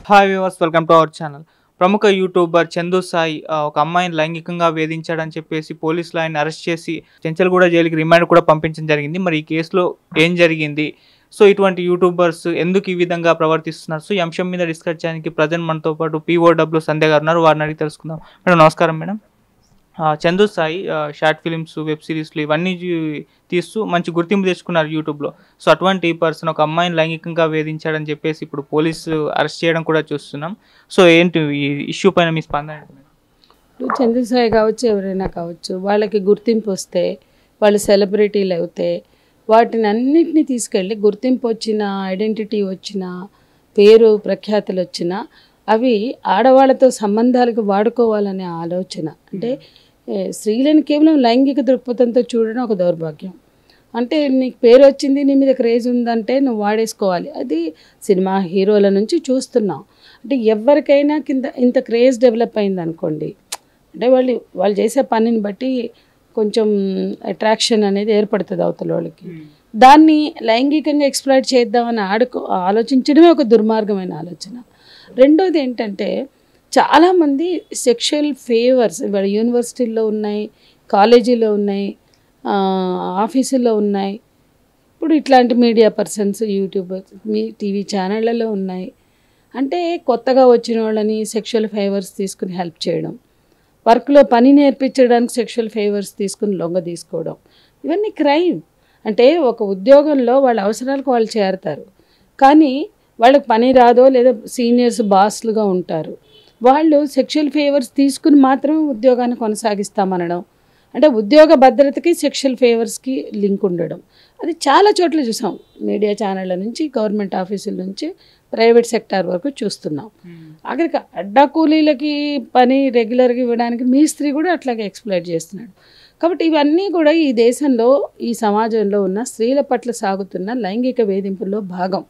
Hi viewers welcome to our channel ప్రముఖ YouTuber Chandu Sai ఆ, ఒక అమ్మాయిని లైంగికంగా వేధించాడని చెప్పేసి పోలీసులు ఆయన అరెస్ట్ చేసి చెంచల్గూడ జైలుకి రిమాండ్ కూడా పంపించడం జరిగింది మరి ఈ కేసులో ఏం జరిగింది సో ఇటువంటి యూట్యూబర్స్ ఎందుకు ఈ విధంగా ప్రవర్తిస్తున్నారు సో ఈ అంశం మీద డిస్కస్ చేయడానికి ప్రజెంట్ మనతో పాటు పీఓడబ్ల్యూ సంధ్య గారు ఉన్నారు వారిని అడిగి తెలుసుకుందాం మేడం నమస్కారం మేడం ఆ, చందు సాయి ఆ, షార్ట్ ఫిలిమ్స్ వెబ్ సిరీస్లు ఇవన్నీ చూ- తీస్తూ మంచి గుర్తింపు తెచ్చుకున్నారు యూట్యూబ్లో సో అటువంటి పర్సన్ ఒక అమ్మాయిని లైంగికంగా వేధించాడని చెప్పేసి ఇప్పుడు పోలీసు అరెస్ట్ చేయడం కూడా చూస్తున్నాం సో ఏంటి ఈ ఇష్యూ పైన మీ స్పందన ఏంటి మేడం? ఇప్పుడు చంద్రసాయి కావచ్చు ఎవరైనా కావచ్చు వాళ్ళకి గుర్తింపు వస్తే వాళ్ళు సెలబ్రిటీలు అవుతే వాటిని అన్నిటినీ తీసుకెళ్ళి గుర్తింపు వచ్చిన ఐడెంటిటీ వచ్చిన పేరు ప్రఖ్యాతులు వచ్చిన అవి ఆడవాళ్ళతో సంబంధాలకు వాడుకోవాలనే ఆలోచన అంటే ఏ, స్త్రీలను కేవలం లైంగిక దృక్పథంతో చూడడం ఒక దౌర్భాగ్యం అంటే నీకు పేరు వచ్చింది నీ మీద క్రేజ్ ఉందంటే నువ్వు వాడేసుకోవాలి అది సినిమా హీరోల నుంచి చూస్తున్నాం అంటే ఎవరికైనా కింద ఇంత క్రేజ్ డెవలప్ అయింది అనుకోండి అంటే వాళ్ళు వాళ్ళు చేసే పనిని బట్టి కొంచెం అట్రాక్షన్ అనేది ఏర్పడుతుంది అవతల వాళ్ళకి దాన్ని లైంగికంగా ఎక్స్ప్లాయిట్ చేద్దామని ఆడుకో ఆలోచించడమే ఒక దుర్మార్గమైన ఆలోచన రెండోది ఏంటంటే చాలామంది సెక్షువల్ ఫేవర్స్ ఇవాళ యూనివర్సిటీల్లో ఉన్నాయి కాలేజీలో ఉన్నాయి ఆ, ఆఫీసుల్లో ఉన్నాయి ఇప్పుడు ఇట్లాంటి మీడియా పర్సన్స్ యూట్యూబర్స్ మీ టీవీ ఛానళ్ళలో ఉన్నాయి అంటే కొత్తగా వచ్చిన వాళ్ళని సెక్షువల్ ఫేవర్స్ తీసుకుని హెల్ప్ చేయడం వర్క్లో పని నేర్పించడానికి సెక్షువల్ ఫేవర్స్ తీసుకుని లొంగ తీసుకోవడం ఇవన్నీ క్రైమ్ అంటే ఒక ఉద్యోగంలో వాళ్ళ అవసరాలకు వాళ్ళు చేరతారు కానీ వాళ్ళకి పని రాదో లేదా సీనియర్స్ బాస్లుగా ఉంటారు వాళ్ళు సెక్షువల్ ఫేవర్స్ తీసుకుని మాత్రమే ఉద్యోగాన్ని కొనసాగిస్తామనడం అంటే ఉద్యోగ భద్రతకి సెక్షువల్ ఫేవర్స్కి లింక్ ఉండడం అది చాలా చోట్ల చూసాం మీడియా ఛానళ్ళ నుంచి గవర్నమెంట్ ఆఫీసుల నుంచి ప్రైవేట్ సెక్టార్ వరకు చూస్తున్నాం ఆఖరికి అడ్డా కూలీలకి పని రెగ్యులర్గా ఇవ్వడానికి మీ స్త్రీ కూడా అట్లాగే ఎక్స్ప్లైట్ చేస్తున్నాడు కాబట్టి ఇవన్నీ కూడా ఈ దేశంలో ఈ సమాజంలో ఉన్న స్త్రీల పట్ల సాగుతున్న లైంగిక వేధింపుల్లో భాగం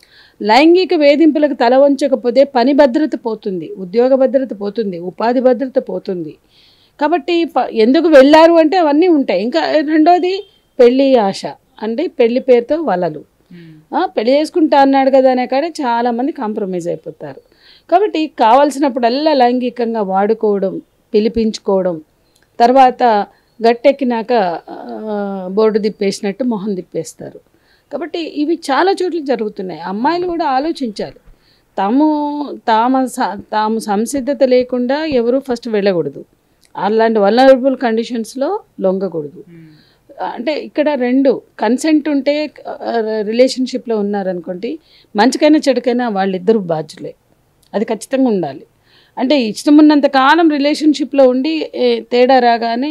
లైంగిక వేధింపులకు తల వంచకపోతే పని భద్రత పోతుంది ఉద్యోగ భద్రత పోతుంది ఉపాధి భద్రత పోతుంది కాబట్టి ప- ఎందుకు వెళ్ళారు అంటే అవన్నీ ఉంటాయి ఇంకా రెండోది పెళ్ళి ఆశ అంటే పెళ్లి పేరుతో వలలు ఆ, పెళ్లి చేసుకుంటా అన్నాడు కదా అనే కాడే చాలామంది కాంప్రమైజ్ అయిపోతారు కాబట్టి కావాల్సినప్పుడల్లా లైంగికంగా వాడుకోవడం పిలిపించుకోవడం తర్వాత గట్టెక్కినాక ఆ, బోర్డు తిప్పేసినట్టు మొహం తిప్పేస్తారు కాబట్టి ఇవి చాలా చోట్ల జరుగుతున్నాయి అమ్మాయిలు కూడా ఆలోచించాలి తాము తాము స- తాము సంసిద్ధత లేకుండా ఎవరు ఫస్ట్ వెళ్ళకూడదు అలాంటి వలనరబుల్ కండిషన్స్లో లొంగకూడదు అంటే ఇక్కడ రెండు కన్సెంట్ ఉంటే రిలేషన్షిప్లో ఉన్నారనుకోండి మంచికైనా చెడుకైనా వాళ్ళిద్దరూ బాధ్యులే అది ఖచ్చితంగా ఉండాలి అంటే ఇష్టం ఉన్నంత కాలం రిలేషన్షిప్లో ఉండి ఏ, తేడా రాగానే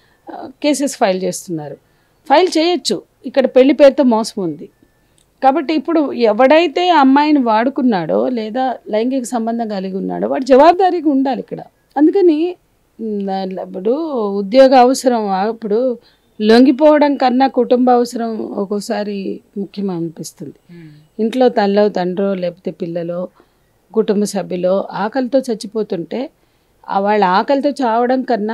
కేసెస్ ఫైల్ చేస్తున్నారు ఫైల్ చేయొచ్చు ఇక్కడ పెళ్లి పేరుతో మోసం ఉంది కాబట్టి ఇప్పుడు ఎవడైతే ఆ అమ్మాయిని వాడుకున్నాడో లేదా లైంగిక సంబంధం కలిగి ఉన్నాడో వాడు జవాబుదారీగా ఉండాలి ఇక్కడ అందుకని మ్, ఇప్పుడు ఉద్యోగ అవసరం అప్పుడు లొంగిపోవడం కన్నా కుటుంబ అవసరం ఒక్కోసారి ముఖ్యం అనిపిస్తుంది ఇంట్లో తల్లో తండ్రో లేకపోతే పిల్లలో కుటుంబ సభ్యులో ఆకలితో చచ్చిపోతుంటే ఆ వాళ్ళ ఆకలితో చావడం కన్నా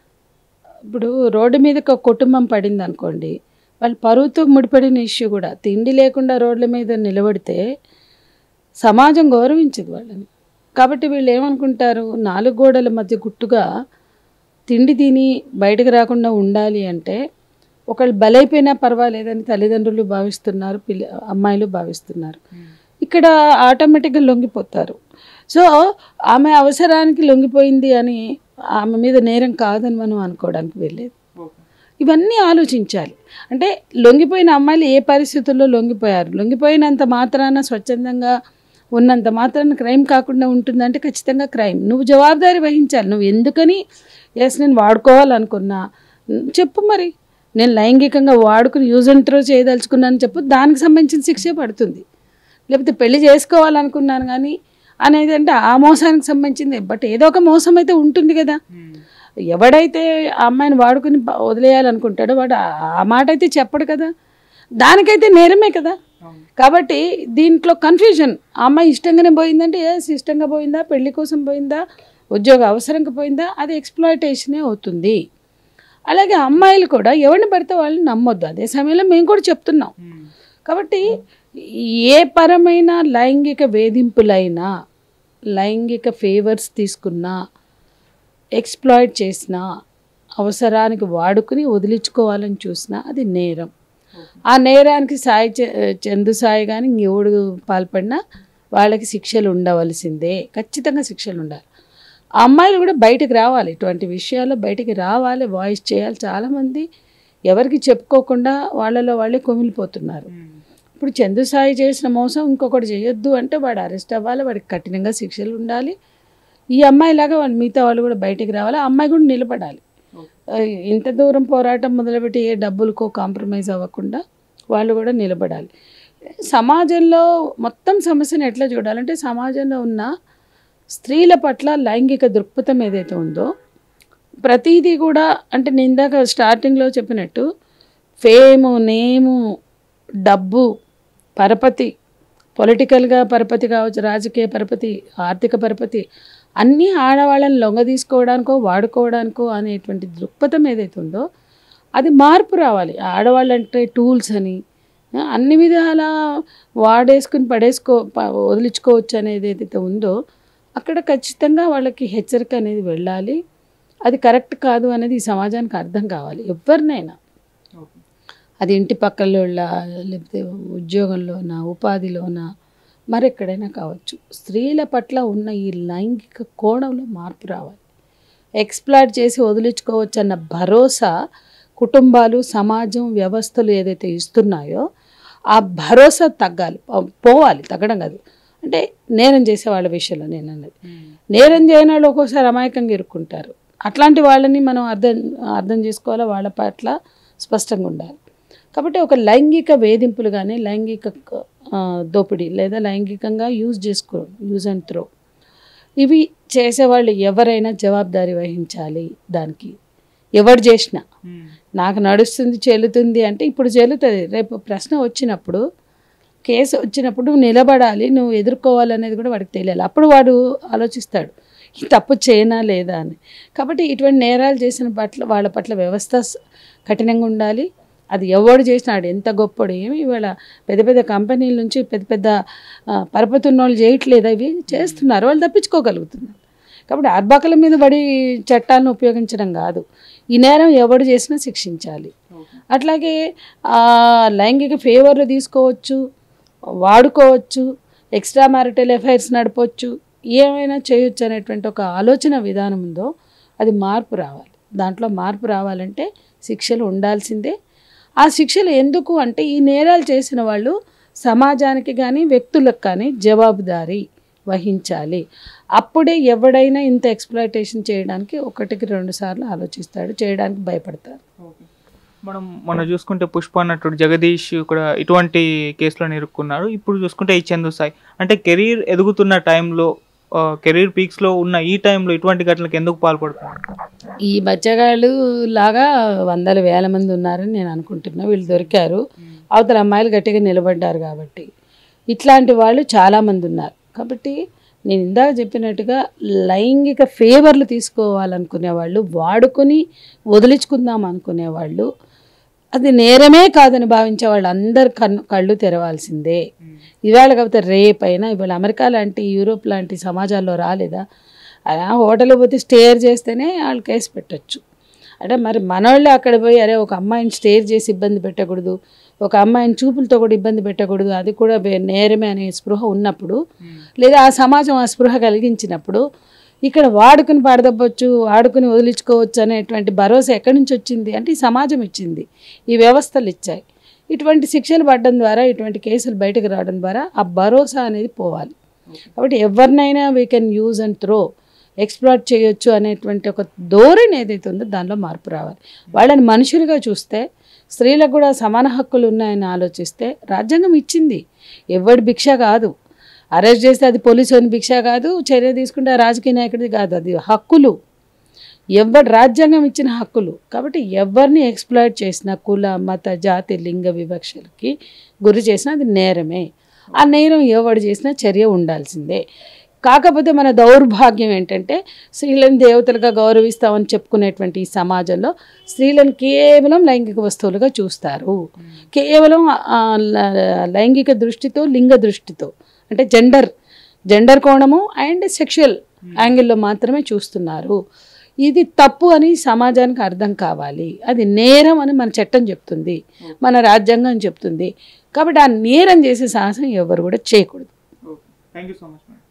ఇప్పుడు రోడ్డు మీదకి ఒక కుటుంబం పడింది అనుకోండి వాళ్ళు పరువుతో ముడిపడిన ఇష్యూ కూడా తిండి లేకుండా రోడ్ల మీద నిలబడితే సమాజం గౌరవించదు వాళ్ళని కాబట్టి వీళ్ళు ఏమనుకుంటారు నాలుగు గోడల మధ్య గుట్టుగా తిండి తిని బయటకు రాకుండా ఉండాలి అంటే ఒకళ్ళు బలైపోయినా పర్వాలేదని తల్లిదండ్రులు భావిస్తున్నారు పిల్ల అమ్మాయిలు భావిస్తున్నారు ఇక్కడ ఆటోమేటిక్గా లొంగిపోతారు సో ఆమె అవసరానికి లొంగిపోయింది అని ఆమె మీద నేరం కాదని మనం అనుకోవడానికి వెళ్ళేది ఇవన్నీ ఆలోచించాలి అంటే లొంగిపోయిన అమ్మాయిలు ఏ పరిస్థితుల్లో లొంగిపోయారు లొంగిపోయినంత మాత్రాన స్వచ్ఛందంగా ఉన్నంత మాత్రాన క్రైమ్ కాకుండా ఉంటుందంటే ఖచ్చితంగా క్రైమ్ నువ్వు జవాబుదారీ వహించాలి నువ్వు ఎందుకని ఎస్ నేను వాడుకోవాలనుకున్నా ఉమ్, చెప్పు మరి నేను లైంగికంగా వాడుకుని యూజ్ అండ్ త్రో చేయదలుచుకున్నాను చెప్పు దానికి సంబంధించిన శిక్షే పడుతుంది లేకపోతే పెళ్లి చేసుకోవాలనుకున్నాను కానీ అనేది అంటే ఆ మోసానికి సంబంధించింది బట్ ఏదో ఒక మోసం అయితే ఉంటుంది కదా ఎవడైతే ఆ అమ్మాయిని వాడుకుని ప- వదిలేయాలనుకుంటాడో వాడు ఆ- ఆ మాట అయితే చెప్పడు కదా దానికైతే నేరమే కదా కాబట్టి దీంట్లో కన్ఫ్యూజన్ ఆ అమ్మాయి ఇష్టంగానే పోయిందంటే ఎస్ ఇష్టంగా పోయిందా పెళ్లి కోసం పోయిందా ఉద్యోగ అవసరంగా పోయిందా అది ఎక్స్ప్లాయిటేషనే అవుతుంది అలాగే అమ్మాయిలు కూడా ఎవరిని పడితే వాళ్ళని నమ్మొద్దు అదే సమయంలో మేము కూడా చెప్తున్నాం కాబట్టి ఏ పరమైన లైంగిక వేధింపులైనా లైంగిక ఫేవర్స్ తీసుకున్నా ఎక్స్ప్లాయిట్ చేసినా అవసరానికి వాడుకుని వదిలించుకోవాలని చూసినా అది నేరం ఆ నేరానికి సాయి చ- చందు సాయి కానీ ఇంకెవడు పాల్పడినా వాళ్ళకి శిక్షలు ఉండవలసిందే ఖచ్చితంగా శిక్షలు ఉండాలి ఆ అమ్మాయిలు కూడా బయటకు రావాలి ఇటువంటి విషయాల్లో బయటికి రావాలి వాయిస్ చేయాలి చాలామంది ఎవరికి చెప్పుకోకుండా వాళ్ళలో వాళ్ళే కొమిలిపోతున్నారు ఇప్పుడు చందు సాయి చేసిన మోసం ఇంకొకటి చేయొద్దు అంటే వాడు అరెస్ట్ అవ్వాలి వాడికి కఠినంగా శిక్షలు ఉండాలి ఈ అమ్మాయిలాగా వాళ్ళు మిగతా వాళ్ళు కూడా బయటికి రావాలి ఆ అమ్మాయి కూడా నిలబడాలి ఆ, ఇంత దూరం పోరాటం మొదలుపెట్టి ఏ డబ్బులకో కాంప్రమైజ్ అవ్వకుండా వాళ్ళు కూడా నిలబడాలి సమాజంలో మొత్తం సమస్యను ఎట్లా చూడాలంటే సమాజంలో ఉన్న స్త్రీల పట్ల లైంగిక దృక్పథం ఏదైతే ఉందో ప్రతిదీ కూడా అంటే నేను ఇందాక స్టార్టింగ్లో చెప్పినట్టు ఫేము నేము డబ్బు పరపతి పొలిటికల్గా పరపతి కావచ్చు రాజకీయ పరపతి ఆర్థిక పరపతి అన్నీ ఆడవాళ్ళని లొంగ తీసుకోవడానికో వాడుకోవడానికో అనేటువంటి దృక్పథం ఏదైతే ఉందో అది మార్పు రావాలి ఆడవాళ్ళు అంటే టూల్స్ అని ఆ, అన్ని విధాల వాడేసుకుని పడేసుకో ప- వదిలించుకోవచ్చు అనేది ఏదైతే ఉందో అక్కడ ఖచ్చితంగా వాళ్ళకి హెచ్చరిక అనేది వెళ్ళాలి అది కరెక్ట్ కాదు అనేది ఈ సమాజానికి అర్థం కావాలి ఎవరినైనా అది ఇంటి పక్కలోళ్ళ లేకపోతే ఉద్యోగంలోనా ఉపాధిలోనా మరెక్కడైనా కావచ్చు స్త్రీల పట్ల ఉన్న ఈ లైంగిక కోణంలో మార్పు రావాలి ఎక్స్ప్లాయిట్ చేసి వదిలించుకోవచ్చు అన్న భరోసా కుటుంబాలు సమాజం వ్యవస్థలు ఏదైతే ఇస్తున్నాయో ఆ భరోసా తగ్గాలి పో- పోవాలి తగ్గడం కాదు అంటే నేరం చేసే వాళ్ళ విషయంలో నేను అన్నది నేరం చేయని వాళ్ళు ఒక్కోసారి అమాయకంగా ఇరుక్కుంటారు అట్లాంటి వాళ్ళని మనం అర్థం అర్థం చేసుకోవాలి వాళ్ళ పట్ల స్పష్టంగా ఉండాలి కాబట్టి ఒక లైంగిక వేధింపులు కానీ లైంగిక ఆ, దోపిడీ లేదా లైంగికంగా యూజ్ చేసుకో యూజ్ అండ్ త్రో ఇవి చేసేవాళ్ళు ఎవరైనా జవాబుదారీ వహించాలి దానికి ఎవరు చేసినా నాకు నడుస్తుంది చెల్లుతుంది అంటే ఇప్పుడు చెల్లుతుంది రేపు ప్రశ్న వచ్చినప్పుడు కేసు వచ్చినప్పుడు నువ్వు నిలబడాలి నువ్వు ఎదుర్కోవాలనేది కూడా వాడికి తెలియాలి అప్పుడు వాడు ఆలోచిస్తాడు ఈ తప్పు చేయనా లేదా అని కాబట్టి ఇటువంటి నేరాలు చేసిన పట్ల వాళ్ళ పట్ల వ్యవస్థ స- కఠినంగా ఉండాలి అది ఎవడు చేసినాడు ఎంత గొప్పడు ఏమి ఇవాళ పెద్ద పెద్ద కంపెనీల నుంచి పెద్ద పెద్ద ఆ, పరపతున్న వాళ్ళు చేయట్లేదు అవి చేస్తున్నారు వాళ్ళు తప్పించుకోగలుగుతున్నారు కాబట్టి అర్బాకల మీద పడి చట్టాలను ఉపయోగించడం కాదు ఈ నేరం ఎవడు చేసినా శిక్షించాలి అట్లాగే ఆ, లైంగిక ఫేవర్లు తీసుకోవచ్చు వాడుకోవచ్చు ఎక్స్ట్రా మ్యారిటల్ ఎఫైర్స్ నడపవచ్చు ఏమైనా చేయొచ్చు అనేటువంటి ఒక ఆలోచన విధానం ఉందో అది మార్పు రావాలి దాంట్లో మార్పు రావాలంటే శిక్షలు ఉండాల్సిందే ఆ శిక్షలు ఎందుకు అంటే ఈ నేరాలు చేసిన వాళ్ళు సమాజానికి కానీ వ్యక్తులకు కానీ జవాబుదారీ వహించాలి అప్పుడే ఎవడైనా ఇంత ఎక్స్ప్లాయిటేషన్ చేయడానికి ఒకటికి రెండు సార్లు ఆలోచిస్తాడు చేయడానికి భయపడతారు మనం మొన్న చూసుకుంటే పుష్ప అన్నట్టు జగదీష్ కూడా ఇటువంటి కేసులో ఇరుక్కున్నారు ఇప్పుడు చూసుకుంటే ఈ చందు సాయి అంటే కెరీర్ ఎదుగుతున్న టైంలో కెరీర్ పీక్స్లో ఉన్న ఈ టైంలో ఇటువంటి ఘటనలకు ఎందుకు పాల్పడుతున్నారు ఈ బచ్చగాళ్ళు లాగా వందల వేల మంది ఉన్నారని నేను అనుకుంటున్నా వీళ్ళు దొరికారు అవతల అమ్మాయిలు గట్టిగా నిలబడ్డారు కాబట్టి ఇట్లాంటి వాళ్ళు చాలామంది ఉన్నారు కాబట్టి నేను ఇందాక చెప్పినట్టుగా లైంగిక ఫేవర్లు తీసుకోవాలనుకునే వాళ్ళు వాడుకొని వదిలించుకుందాం అనుకునే వాళ్ళు అది నేరమే కాదని భావించే వాళ్ళు అందరు కన్ను కళ్ళు తెరవాల్సిందే ఇవాళ కాకపోతే రేపైనా ఇవాళ అమెరికా లాంటి యూరోప్ లాంటి సమాజాల్లో రాలేదా అలా హోటల్ పోతే స్టేర్ చేస్తేనే వాళ్ళు కేసు పెట్టచ్చు అంటే మరి మనోళ్ళే అక్కడ పోయి అరే ఒక అమ్మాయిని స్టేర్ చేసి ఇబ్బంది పెట్టకూడదు ఒక అమ్మాయిని చూపులతో కూడా ఇబ్బంది పెట్టకూడదు అది కూడా బే- నేరమే అనే స్పృహ ఉన్నప్పుడు లేదా ఆ సమాజం ఆ స్పృహ కలిగించినప్పుడు ఇక్కడ వాడుకుని పడదబ్బొచ్చు వాడుకుని వదిలించుకోవచ్చు అనేటువంటి భరోసా ఎక్కడి నుంచి వచ్చింది అంటే ఈ సమాజం ఇచ్చింది ఈ వ్యవస్థలు ఇచ్చాయి ఇటువంటి శిక్షలు పడడం ద్వారా ఇటువంటి కేసులు బయటకు రావడం ద్వారా ఆ భరోసా అనేది పోవాలి కాబట్టి ఎవరినైనా we can use and throw explore చేయొచ్చు అనేటువంటి ఒక ధోరణి ఏదైతే ఉందో దానిలో మార్పు రావాలి వాళ్ళని మనుషులుగా చూస్తే స్త్రీలకు కూడా సమాన హక్కులు ఉన్నాయని ఆలోచిస్తే రాజ్యాంగం ఇచ్చింది ఎవడి భిక్ష కాదు అరెస్ట్ చేస్తే అది పోలీసు అని భిక్ష కాదు చర్య తీసుకుంటే ఆ రాజకీయ నాయకుడిది కాదు అది హక్కులు ఎవరి రాజ్యాంగం ఇచ్చిన హక్కులు కాబట్టి ఎవరిని ఎక్స్ప్లాయిట్ చేసిన కుల మత జాతి లింగ వివక్షలకి గురి చేసినా అది నేరమే ఆ నేరం ఎవడు చేసినా చర్య ఉండాల్సిందే కాకపోతే మన దౌర్భాగ్యం ఏంటంటే స్త్రీలను దేవతలుగా గౌరవిస్తామని చెప్పుకునేటువంటి ఈ సమాజంలో స్త్రీలను కేవలం లైంగిక వస్తువులుగా చూస్తారు కేవలం ఆ, ల- లైంగిక దృష్టితో లింగ దృష్టితో అంటే జెండర్ జెండర్ కోణము అండ్ సెక్షువల్ యాంగిల్లో మాత్రమే చూస్తున్నారు ఇది తప్పు అని సమాజానికి అర్థం కావాలి అది నేరం అని మన చట్టం చెప్తుంది మన రాజ్యాంగం చెప్తుంది కాబట్టి ఆ నేరం చేసే సాహసం ఎవరు కూడా చేయకూడదు thank you so much madam